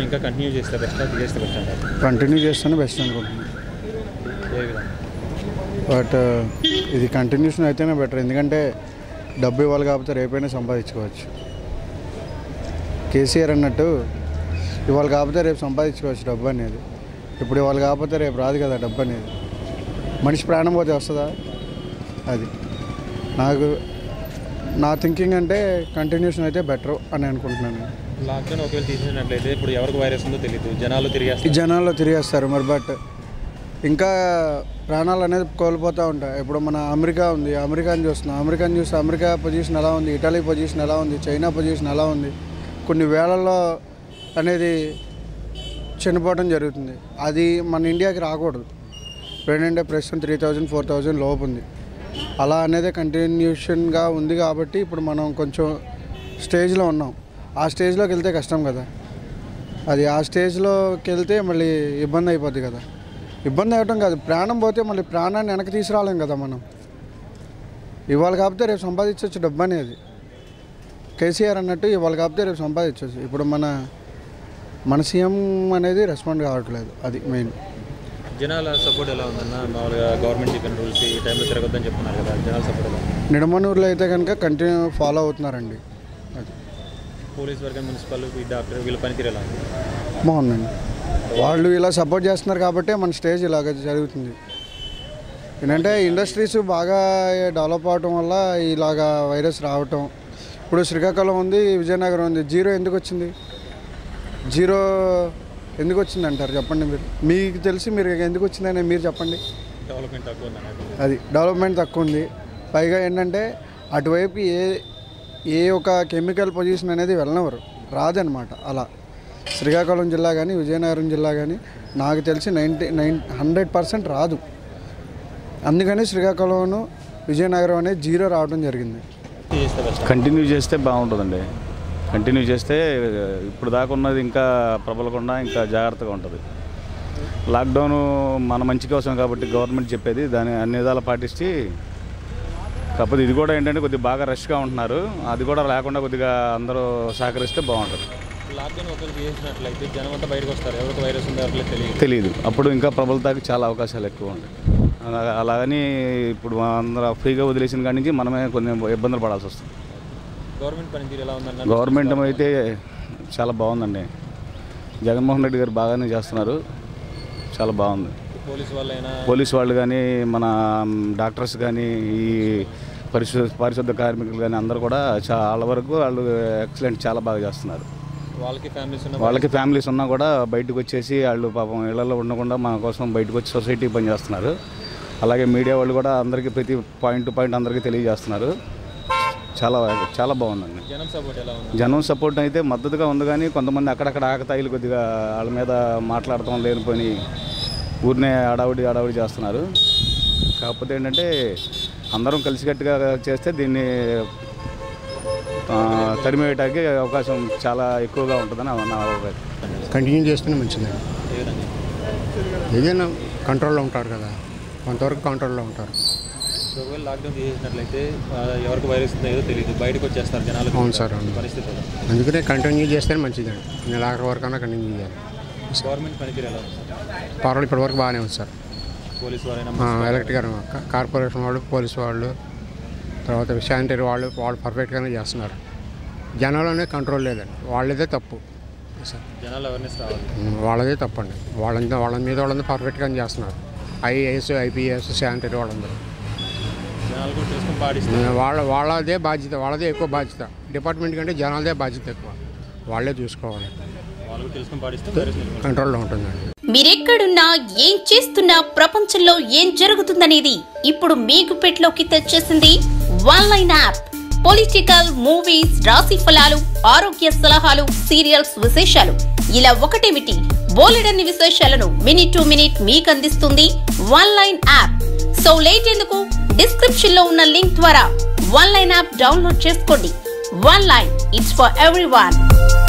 Lockdown ఇంకా continue చేస్తే best తీసేస్తే బెస్ట్ అంటారు కంటిన్యూ చేస్తేనే బెస్ట్ అనుకుంటున్నాను ఏ విధంగా బట్ ఇది కంటిన్యూషన్ అయితేనే బెటర్ ఎందుకంటే డబ్బు ఇవ్వాలి కాకపోతే రేపైనా సంపాదించుకోవచ్చు కేసీఆర్ అన్నట్టు ఇవాళ కాకపోతే రేపు సంపాదించుకోవచ్చు డబ్బు అనేది ఇప్పుడు ఇవాళ కాకపోతే రేపు రాదు కదా డబ్బు అనేది మనిషి ప్రాణం పోతే వస్తుందా అది నాకు నా థింకింగ్ అంటే కంటిన్యూషన్ అయితే బెటర్ అని అనుకుంటున్నాను నేను. లాక్డౌన్ ఒకవేళ తీసేసినట్లయితే ఇప్పుడు ఎవరికి వైరస్ ఉందో తెలియదు జనాలు ఈ తిరిగేస్తారు జనాల్లో తిరిగేస్తారు మరి బట్ ఇంకా ప్రాణాలు అనేది కోల్పోతూ ఉంటాయి ఇప్పుడు మన అమెరికా ఉంది అమెరికాని చూస్తున్నాం అమెరికాని చూస్తే అమెరికా పొజిషన్ ఎలా ఉంది ఇటలీ పొజిషన్ ఎలా ఉంది చైనా పొజిషన్ ఎలా ఉంది కొన్ని వేళల్లో అనేది చనిపోవడం జరుగుతుంది అది మన ఇండియాకి రాకూడదు ఏంటంటే ప్రస్తుతం త్రీ థౌజండ్ ఫోర్ థౌజండ్ లోపు ఉంది అలా అనేది కంటిన్యూషన్గా ఉంది కాబట్టి ఇప్పుడు మనం కొంచెం స్టేజ్లో ఉన్నాం ఆ స్టేజ్లోకి వెళ్తే కష్టం కదా అది ఆ స్టేజ్లోకి వెళ్తే మళ్ళీ ఇబ్బంది అయిపోద్ది కదా ఇబ్బంది అవ్వటం కాదు ప్రాణం పోతే మళ్ళీ ప్రాణాన్ని వెనక్కి తీసుకురాలేం కదా మనం ఇవాళ కాకపోతే రేపు సంపాదించవచ్చు డబ్బు అనేది కేసీఆర్ అన్నట్టు ఇవాళ కాకపోతే రేపు సంపాదించవచ్చు ఇప్పుడు మన మన సీఎం అనేది రెస్పాండ్ కావట్లేదు అది మెయిన్ జనాల సపోర్ట్ ఎలా ఉందన్న మామూలుగా గవర్నమెంట్ చెప్పిన రూల్స్ ఈ టైంలో తిరగొద్దని చెప్తున్నారు కదా జనాల సపోర్ట్ ఎలా ఉంది? నిడమనూరులో అయితే కనుక కంటిన్యూ ఫాలో అవుతున్నారండి అది పోలీస్ వర్గం మున్సిపల్ ఈ డాక్టర్ వీళ్ళ పనితీరు ఎలా ఉంది బాగుందండి వాళ్ళు ఇలా సపోర్ట్ చేస్తున్నారు కాబట్టి మన స్టేజ్ ఇలాగ జరుగుతుంది ఏంటంటే ఇండస్ట్రీస్ బాగా డెవలప్ అవటం వల్ల ఇలాగా వైరస్ రావటం ఇప్పుడు శ్రీకాకుళం ఉంది విజయనగరం ఉంది జీరో ఎందుకు వచ్చింది జీరో ఎందుకు వచ్చింది అంటారు చెప్పండి మీరు మీకు తెలిసి మీరు ఎందుకు వచ్చిందని మీరు చెప్పండి డెవలప్మెంట్ తక్కువ ఉందని అది డెవలప్మెంట్ తక్కువ ఉంది పైగా ఏంటంటే అటువైపు ఏ ఏ ఒక కెమికల్ పొజిషన్ అనేది వెళ్ళనివ్వరు రాదనమాట అలా శ్రీకాకుళం జిల్లా కానీ విజయనగరం జిల్లా కానీ నాకు తెలిసి నైంటీ నైన్ హండ్రెడ్ పర్సెంట్ రాదు అందుకని శ్రీకాకుళం విజయనగరం అనేది జీరో రావడం జరిగింది చేస్తే బెస్ట్ కంటిన్యూ చేస్తే బాగుంటుందండి కంటిన్యూ చేస్తే ఇప్పుడు దాకా ఉన్నది ఇంకా ప్రబలకుండా ఇంకా జాగ్రత్తగా ఉంటుంది లాక్డౌన్ మన మంచి కోసం కాబట్టి గవర్నమెంట్ చెప్పేది దాన్ని అన్ని విధాలు పాటించి కాకపోతే ఇది కూడా ఏంటంటే కొద్దిగా బాగా రష్గా ఉంటున్నారు అది కూడా లేకుండా కొద్దిగా అందరూ సహకరిస్తే బాగుంటుంది లాక్డౌన్ ఒకవేళ చేసినట్లయితే జనం అంతా బయటకు వస్తారు ఎవరికి వైరస్ ఉందో ఎవరికి తెలియదు తెలియదు అప్పుడు ఇంకా ప్రబలతాకి చాలా అవకాశాలు ఎక్కువ ఉంటాయి అలా అలాగని ఇప్పుడు అందరూ ఫ్రీగా వదిలేసిన కాడి నుంచి మనమే కొన్ని ఇబ్బందులు పడాల్సి వస్తుంది గవర్నమెంట్ పనితీరు ఎలా ఉందన్న గవర్నమెంట్ అయితే చాలా బాగుందండి జగన్మోహన్ రెడ్డి గారు బాగానే చేస్తున్నారు చాలా బాగుంది పోలీస్ వాళ్ళైనా పోలీస్ వాళ్ళు కానీ మన డాక్టర్స్ కానీ ఈ పరిశుద్ధ పారిశుద్ధ కార్మికులు కానీ అందరూ కూడా చాలా వరకు వాళ్ళు ఎక్సలెంట్ చాలా బాగా చేస్తున్నారు వాళ్ళకి ఫ్యామిలీస్ ఉన్న వాళ్ళకి ఫ్యామిలీస్ ఉన్నా కూడా బయటకు వచ్చేసి వాళ్ళు పాపం ఇళ్లలో ఉండకుండా మన కోసం బయటకు వచ్చి సొసైటీ పనిచేస్తున్నారు అలాగే మీడియా వాళ్ళు కూడా అందరికీ ప్రతి పాయింట్ టు పాయింట్ అందరికీ తెలియజేస్తున్నారు చాలా చాలా బాగుందండి జనం సపోర్ట్ ఎలా ఉంది జనం సపోర్ట్ అయితే మద్దతుగా ఉంది కానీ కొంతమంది అక్కడక్కడ ఆకతాయిలు కొద్దిగా వాళ్ళ మీద మాట్లాడటం లేనిపోయి ఊరినే అడావుడి అడావుడి చేస్తున్నారు కాకపోతే ఏంటంటే అందరం కలిసికట్టుగా చేస్తే దీన్ని ఆ, తరిమేయటానికి అవకాశం చాలా ఎక్కువగా ఉంటుందని నా అభిప్రాయం కంటిన్యూ చేస్తేనే మంచిదండి ఏ విధంగా ఏదైనా కంట్రోల్లో ఉంటారు కదా కొంతవరకు కంట్రోల్లో ఉంటారు సో ఒకవేళ లాక్డౌన్ చేసినట్లయితే ఆ, ఎవరికి వైరస్ ఉందో ఏదో తెలియదు బయటకు వచ్చేస్తారు జనాలు అవును సార్, అవును. పరిస్థితి అది. అందుకనే కంటిన్యూ చేస్తేనే మంచిదండి నేను ఆఖరి వరకు అన్నా కంటిన్యూ చేయాలి గవర్నమెంట్ పనితీరు ఎలా ఉంది పర్వాలేదు ఇప్పటి వరకు బాగానే ఉంది సార్ పోలీస్ వారైనా ఎలక్ట్రిక్ కార్పొరేషన్ వాళ్ళు పోలీసు వాళ్ళు తర్వాత శానిటరీ వాళ్ళు వాళ్ళు పర్ఫెక్ట్గానే చేస్తున్నారు జనాలనే కంట్రోల్ లేదండి వాళ్ళదే తప్పు సార్ జనాలు అవేర్నెస్ రావాలి వాళ్ళదే తప్పండి వాళ్ళంతా వాళ్ళ మీద వాళ్ళంతా పర్ఫెక్ట్గానే చేస్తున్నారు ఐఏఎస్ ఐపీఎస్ శానిటరీ వాళ్ళందరూ జనాలు కూడా తెలుసుకొని పాటిస్తారు వాళ్ళ వాళ్ళదే బాధ్యత వాళ్ళదే ఎక్కువ బాధ్యత డిపార్ట్మెంట్ కంటే జనాలదే బాధ్యత ఎక్కువ వాళ్ళే చూసుకోవాలి వాళ్ళు కూడా తెలుసుకొని పాటిస్తే వైరస్ నిర్మూలన కంట్రోల్లో ఉంటుందండి మీరెక్కడున్నా ఏం చేస్తున్నా ప్రపంచంలో ఏం జరుగుతుందనేది ఇప్పుడు మీకు పెట్లోకి తెచ్చేసింది one line app political movies రాశి ఫలాలు ఆరోగ్య సలహాలు సీరియల్స్ విశేషాలు ఇలా ఒకటేమిటి బోలెడన్ని విశేషాలను మినిట్ టు మినిట్ మీకు అందిస్తుంది one line app so late ఎందుకు డిస్క్రిప్షన్ లో ఉన్న లింక్ ద్వారా వన్ లైన్ యాప్ డౌన్లోడ్ చేసుకోండి one line it's for every